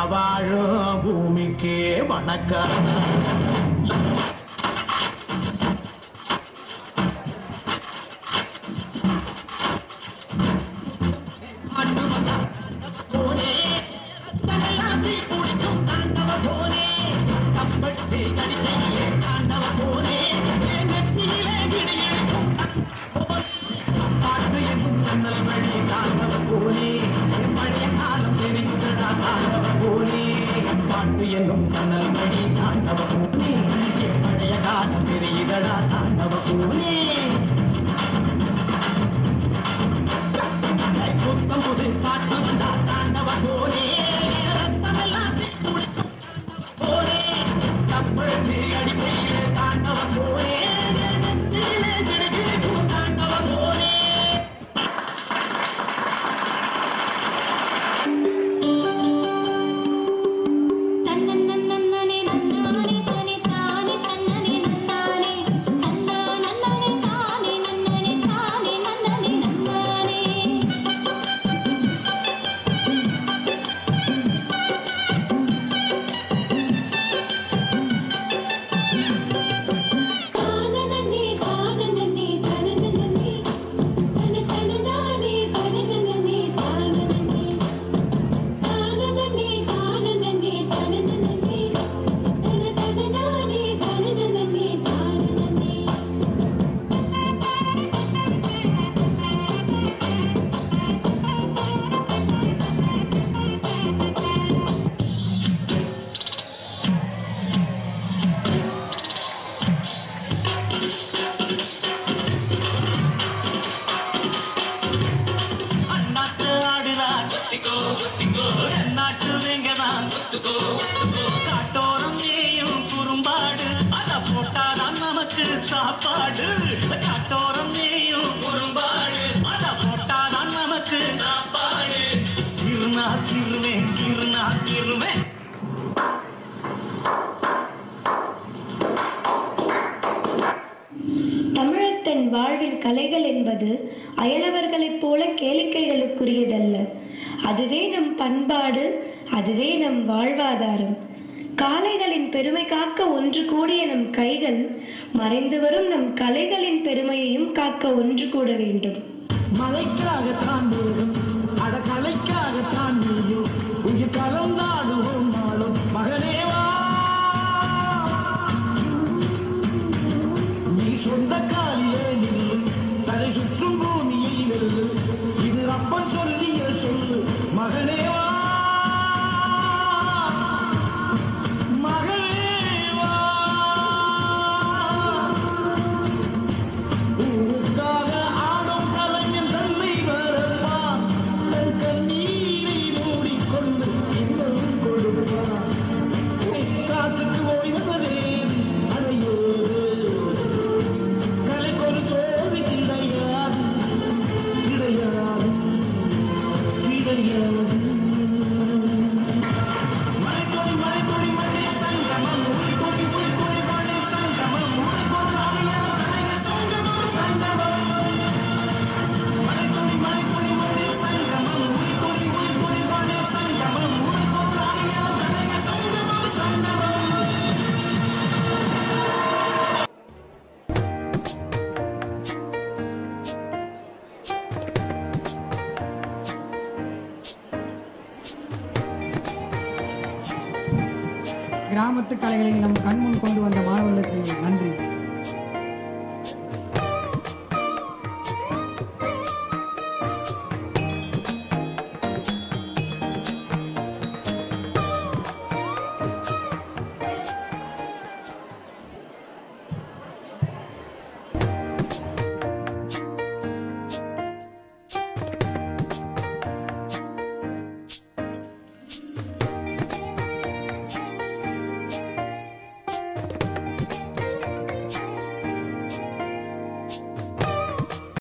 வாழும் பூமிக்கே வணக்கம் பாட்டு என்னும் கண்ணல் மணி தாண்டவ பூனே என் பழைய காலம் தெரியுதடா தாண்டவ பூனே புத்தமுது காட்டு வந்தா தாண்டவ போனே ரத்தமெல்லாம் குளிக்கும் போனே தப்பழுத்து அடிப்பையிலே தாண்டவ போனே நெத்தியிலே கிடுகிடுக்கும் தாண்டவ போனே தன்னன்னன்னனே நன்னானே தனே தானே தன்னனே நன்னானே தன்னா நன்னனே தானே நன்னனே தானே நன்னனே நன்னானே தானனனே தானனனே தனனனனே தன தனனானே தனனனனே தானனனே தானனனே தானனனே தனனனனே தன தனனானே தனனனனே தானனனே அண்ணாத்து ஆடுறா நாட்டு வேங்கதான் காட்டோரம் ஏயும் குறும்பாடு அத போட்டாதான் நமக்கு சாப்பாடு காட்டோரம் ஏயும் குறும்பாடு அத போட்டாதான் நமக்கு சாப்பாடு சிறுனா சிறுவேன் சிறுனா சிறுவேன் தமிழர் தன் வாழ்வில் கலைகள் என்பது அயலவர்களைப் போல கேளிக்கைகளுக்குரியதல்ல அதுவே நம் பண்பாடு அதுவே நம் வாழ்வாதாரம் காளைகளின் பெருமை காக்க ஒன்று கூடிய நம் கைகள் மறைந்து வரும் நம் கலைகளின் பெருமையையும் காக்க ஒன்று கூட வேண்டும் மழைக்காகத்தான் மேலும் அட கலைக்காகத்தான் நீயும் உயிர் கலந்தாடுவோம் நாளும் மகனேவா நீ சொந்த காலிலே நில்லு தலை சுற்றும் பூமியை வெல்லு இது அப்பன் சொல்லிய சொல்லு மகனேவா மகனேவா ஊருக்காக ஆடும் கலைஞன் தன்னை வரப்பான் தன் கண்ணீரை மூடிக்கொண்டு இன்னும் கொடுப்பான் காற்றுக்கு ஓய்வதே அடையோடு கலைக்கொரு தோல்வி கிடையாது கிடையாது கிடையாது மலைக்கொடி மலைக்கொடி மலை சங்கமம் உயிர்கொடி உயிர்கொடி மலை சங்கமம் உயிர்கொடி அறியாத கலைஞர் சங்கமம் சங்கமம் மலைக்கொடி மலைக்கொடி மலை சங்கமம் உயிர்கொடி உயிர்கொடி மலை சங்கமம் உயிர்கொடி அறியாத கலைஞர் சங்கமம் சங்கமம் கிராமத்து கலைகளை நம் கண்முன் கொண்டு வந்த மாணவர்களுக்கு நன்றி